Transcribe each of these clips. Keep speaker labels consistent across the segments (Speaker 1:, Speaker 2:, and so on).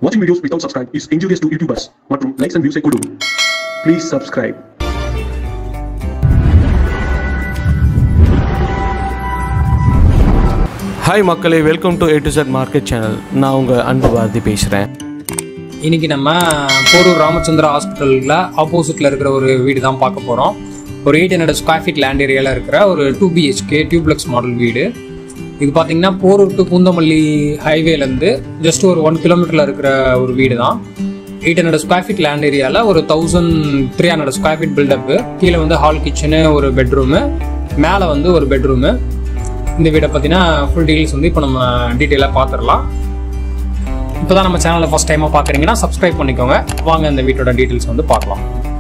Speaker 1: Watching videos without subscribe is injurious to YouTubers மற்றும் likes and views கொடு Please subscribe.
Speaker 2: Hi மக்களே welcome to A to Z market channel நான் உங்கள் அன்பு பாரதி பேசுகிறேன்
Speaker 3: இன்னைக்கு நம்ம போரூர் ராமச்சந்திரா ஹாஸ்பிட்டலில் ஆப்போசிட்டில் இருக்கிற ஒரு வீடு தான் பார்க்க போகிறோம் ஒரு eight hundred square feet land ஏரியாவில் இருக்கிற ஒரு டூ பிஹெச்கே டியூப்ளெக்ஸ் மாடல் வீடு இது பார்த்தீங்கன்னா போரூர் டு பூந்தமல்லி ஹைவேலேருந்து ஜஸ்ட் ஒரு ஒன் கிலோமீட்டரில் இருக்கிற ஒரு வீடு தான் eight hundred square feet land ஏரியாவில் ஒரு thousand three hundred square feet buildup கீழே வந்து ஹால் கிச்சனு ஒரு பெட்ரூமு மேலே வந்து ஒரு பெட்ரூமு இந்த வீடை பார்த்தீங்கன்னா ஃபுல் டீட்டெயில்ஸ் வந்து இப்போ நம்ம டீட்டெயிலாக பார்த்துடலாம் இப்போ தான் நம்ம சேனலை ஃபஸ்ட் டைமாக பார்க்குறீங்கன்னா சப்ஸ்கிரைப் பண்ணிக்கோங்க வாங்க இந்த வீட்டோட டீட்டெயில்ஸ் வந்து பார்க்கலாம்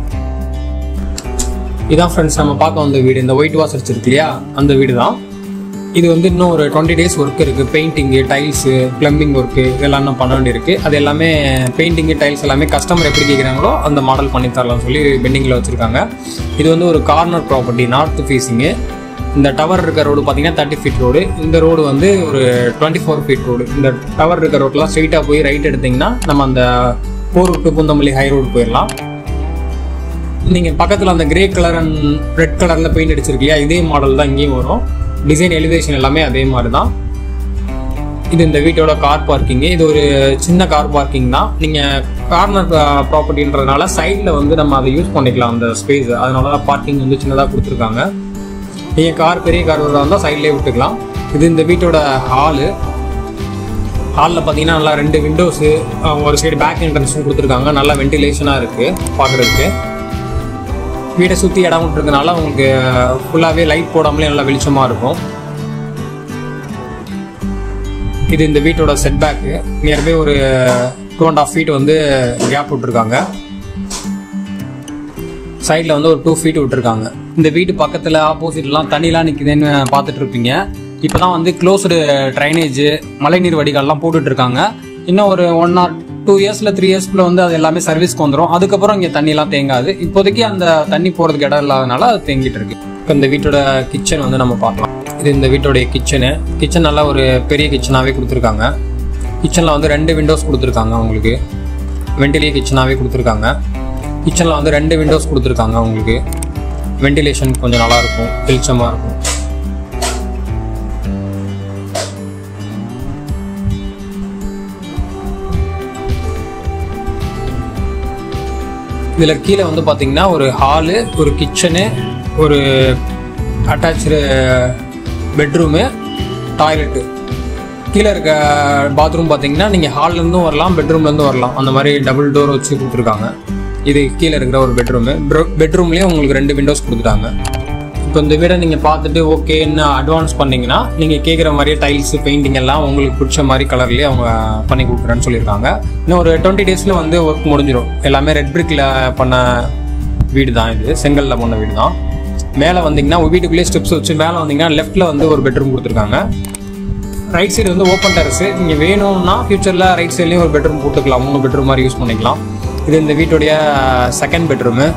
Speaker 3: இதான் ஃப்ரெண்ட்ஸ் நம்ம பார்க்க வந்த வீடு இந்த ஒயிட் வாஷ் இருக்கு இல்லையா அந்த வீடு தான் இது வந்து இன்னும் ஒரு டுவெண்ட்டி டேஸ் ஒர்க் இருக்குது பெயிண்டிங்கு டைல்ஸு ப்ளம்பிங் ஒர்க்கு இதெல்லாம் இன்னும் பண்ண வேண்டியிருக்கு அது எல்லாமே பெயிண்டிங்கு டைல்ஸ் எல்லாமே கஸ்டமர் எப்படி கேட்குறாங்களோ அந்த மாடல் பண்ணி தரலாம்னு சொல்லி பெண்டிங்கில் வச்சுருக்காங்க இது வந்து ஒரு கார்னர் ப்ராப்பர்ட்டி நார்த் ஃபேஸிங்கு இந்த டவர் இருக்க ரோடு பார்த்தீங்கன்னா தேர்ட்டி ஃபீட் ரோடு இந்த ரோடு வந்து ஒரு டுவெண்ட்டி ஃபோர் ஃபீட் ரோடு இந்த டவர் இருக்க ரோட்லாம் ஸ்ட்ரெயிட்டாக போய் ரைட் எடுத்தீங்கன்னா நம்ம அந்த Porur to Poonamallee high road போயிடலாம் நீங்கள் பக்கத்தில் அந்த கிரே கலர் அண்ட் ரெட் கலரில் பெயிண்ட் அடிச்சிருக்கியா இதே மாடல் தான் இங்கேயும் வரும் டிசைன் எலிவேஷன் எல்லாமே அதே மாதிரி தான் இது இந்த வீட்டோட கார் பார்க்கிங்கு இது ஒரு சின்ன கார் பார்க்கிங் தான் நீங்கள் கார்னர் ப்ராப்பர்ட்டின்றதுனால சைடில் வந்து நம்ம அதை யூஸ் பண்ணிக்கலாம் அந்த ஸ்பேஸ் அதனால பார்க்கிங் வந்து சின்னதாக கொடுத்துருக்காங்க நீங்கள் கார் பெரிய கார் இருந்தால் சைட்லேயே விட்டுக்கலாம் இது இந்த வீட்டோட ஹாலு ஹாலில் பார்த்தீங்கன்னா நல்லா ரெண்டு விண்டோஸு ஒரு சைடு பேக் என்ட்ரன்ஸும் கொடுத்துருக்காங்க நல்லா வென்டிலேஷனாக இருக்குது பார்க்குறதுக்கு வீடை சுற்றி இடம் விட்டுருக்கனால உங்களுக்கு ஃபுல்லாகவே லைட் போடாமலே நல்லா வெளிச்சமாக இருக்கும் இது இந்த வீட்டோட செட் பேக்கு நியர்பை ஒரு டூ அண்ட் ஆஃப் ஃபீட் வந்து கேப் விட்டுருக்காங்க சைடில் வந்து ஒரு டூ ஃபீட் விட்டுருக்காங்க இந்த வீட்டு பக்கத்தில் ஆப்போசிட்லாம் தண்ணிலாம் நிற்குதுன்னு பார்த்துட்டு இருப்பீங்க இப்போ தான் வந்து க்ளோஸ்டு ட்ரைனேஜ் மழைநீர் வடிகால்லாம் போட்டுட்டு இருக்காங்க இன்னும் ஒரு ஒன் ஆர் டூ இயர்ஸில் த்ரீ இயர்ஸ்க்குள்ள வந்து அது எல்லாமே சர்வீஸ்க்கு வந்துடும் அதுக்கப்புறம் இங்கே தண்ணிலாம் தேங்காது இப்போதைக்கு அந்த தண்ணி போகிறதுக்கு இடம் இல்லாதனால அது தேங்கிட்டு இருக்கு இப்போ இந்த வீட்டோட கிச்சன் வந்து நம்ம பார்க்கலாம் இது இந்த வீட்டோடைய கிச்சனு கிச்சன் நல்லா ஒரு பெரிய கிச்சனாகவே கொடுத்துருக்காங்க கிச்சனில் வந்து ரெண்டு விண்டோஸ் கொடுத்துருக்காங்க உங்களுக்கு வெண்டிலே கிச்சனாகவே கொடுத்துருக்காங்க கிச்சனில் வந்து ரெண்டு விண்டோஸ் கொடுத்துருக்காங்க உங்களுக்கு வெண்டிலேஷன் கொஞ்சம் நல்லா இருக்கும் வெளிச்சமாக இருக்கும் இதில் கீழே வந்து பார்த்தீங்கன்னா ஒரு ஹாலு ஒரு கிச்சனு ஒரு அட்டாச்சு பெட்ரூமு டாய்லெட்டு கீழே இருக்க பாத்ரூம் பார்த்தீங்கன்னா நீங்கள் ஹால்லேருந்தும் வரலாம் பெட்ரூம்லேருந்தும் வரலாம் அந்த மாதிரி டபுள் டோர் வச்சு கொடுத்துருக்காங்க இது கீழே இருக்கிற ஒரு பெட்ரூமு பெட்ரூம்லேயும் உங்களுக்கு ரெண்டு விண்டோஸ் கொடுத்துட்டாங்க இப்போ இந்த வீடை நீங்கள் பார்த்துட்டு ஓகே என்ன அட்வான்ஸ் பண்ணீங்கன்னா நீங்கள் கேட்குற மாதிரியே டைல்ஸ் பெயிண்டிங் எல்லாம் உங்களுக்கு பிடிச்ச மாதிரி கலர்லேயே அவங்க பண்ணி கொடுக்குறேன்னு சொல்லியிருக்காங்க இன்னும் ஒரு டுவெண்ட்டி டேஸில் வந்து ஒர்க் முடிஞ்சிடும் எல்லாமே ரெட் பிரிக்கில் பண்ண வீடு தான் இது செங்கல்ல பண்ண வீடு தான் மேலே வந்தீங்கன்னா வீட்டுக்குள்ளேயே ஸ்டெப்ஸ் வச்சு மேலே வந்தீங்கன்னா லெஃப்ட்டில் வந்து ஒரு பெட்ரூம் கொடுத்துருக்காங்க ரைட் சைடு வந்து ஓப்பன் டெரஸ் நீங்கள் வேணும்னா ஃபியூச்சரில் ரைட் சைட்லேயும் ஒரு பெட்ரூம் போட்டுக்கலாம் மூணு பெட்ரூம் மாதிரி யூஸ் பண்ணிக்கலாம் இது இந்த வீட்டுடைய செகண்ட் பெட்ரூமு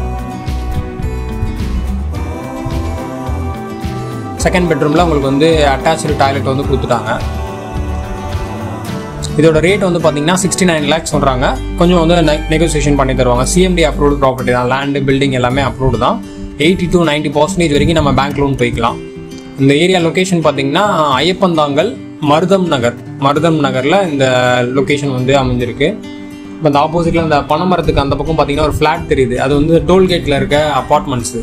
Speaker 3: செகண்ட் பெட்ரூமில் உங்களுக்கு வந்து அட்டாச்சு டாய்லெட் வந்து கொடுத்துட்டாங்க இதோட ரேட் வந்து பார்த்தீங்கன்னா சிக்ஸ்டி நைன் லேக்ஸ் சொல்கிறாங்க கொஞ்சம் வந்து நெகோசியேஷன் பண்ணி தருவாங்க சிஎம்டி அப்ரூவ்டு ப்ராப்பர்ட்டி தான் லேண்டு பில்டிங் எல்லாமே அப்ரூவ்டு தான் எயிட்டி டு நைன்ட்டி பர்சன்டேஜ் வரைக்கும் நம்ம பேங்க் லோன் போய்க்கலாம் இந்த ஏரியா லொக்கேஷன் பார்த்தீங்கன்னா ஐயப்பந்தாங்கல் மருதம் நகர் மருதம் நகரில் இந்த லொக்கேஷன் வந்து அமைஞ்சிருக்கு இப்போ இந்த ஆப்போசிட்டில் இந்த பனைமரத்துக்கு அந்த பக்கம் பார்த்தீங்கன்னா ஒரு ஃப்ளாட் தெரியுது அது வந்து டோல்கேட்டில் இருக்க அப்பார்ட்மெண்ட்ஸு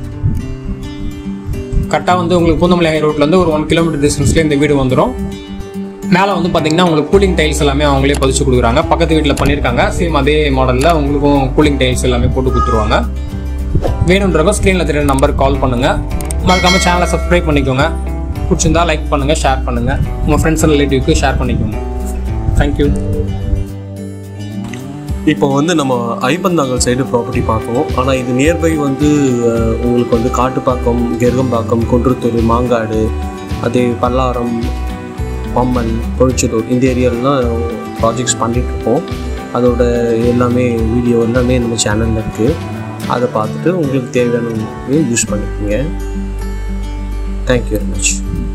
Speaker 3: கரெக்டாக வந்து உங்களுக்கு பூந்தமல்லி ஹை ரோட்லேருந்து ஒரு ஒன் கிலோமீட்டர் டிஸ்டன்ஸ்லேயே இந்த வீடு வந்துடும் மேலே வந்து பார்த்தீங்கன்னா உங்களுக்கு கூலிங் டைல்ஸ் எல்லாமே அவங்களே பதிச்சு கொடுக்குறாங்க பக்கத்து வீட்டில் பண்ணியிருக்காங்க சேம் அதே மாடலில் உங்களுக்கும் கூலிங் டைல்ஸ் எல்லாமே போட்டு கொடுத்துருவாங்க வேணுன்றவங்க ஸ்க்ரீனில் தெரியுற நம்பருக்கு கால் பண்ணுங்கள் மறக்காமல் சேனலை சப்ஸ்கிரைப் பண்ணிக்கோங்க பிடிச்சிருந்தா லைக் பண்ணுங்கள் ஷேர் பண்ணுங்கள் உங்கள் ஃப்ரெண்ட்ஸ் அண்ட் ரிலேட்டிவ்க்கு ஷேர் பண்ணிக்கோங்க தேங்க்யூ
Speaker 2: இப்போ வந்து நம்ம ஐப்பந்தாங்கல் சைடு ப்ராப்பர்ட்டி பார்த்தோம் ஆனால் இது நியர்பை வந்து அஹ், உங்களுக்கு வந்து காட்டுப்பாக்கம் கெருகம்பாக்கம் குன்றத்தூர் மாங்காடு அதே பல்லாரம் பம்பன் பொழிச்சலூர் இந்த ஏரியாலலாம் ப்ராஜெக்ட்ஸ் பண்ணிகிட்ருக்கோம் அதோட எல்லாமே வீடியோ எல்லாமே நம்ம சேனலில் இருக்குது அதை பார்த்துட்டு உங்களுக்கு தேவையான யூஸ் பண்ணிக்கோங்க தேங்க்யூ வெரி மச்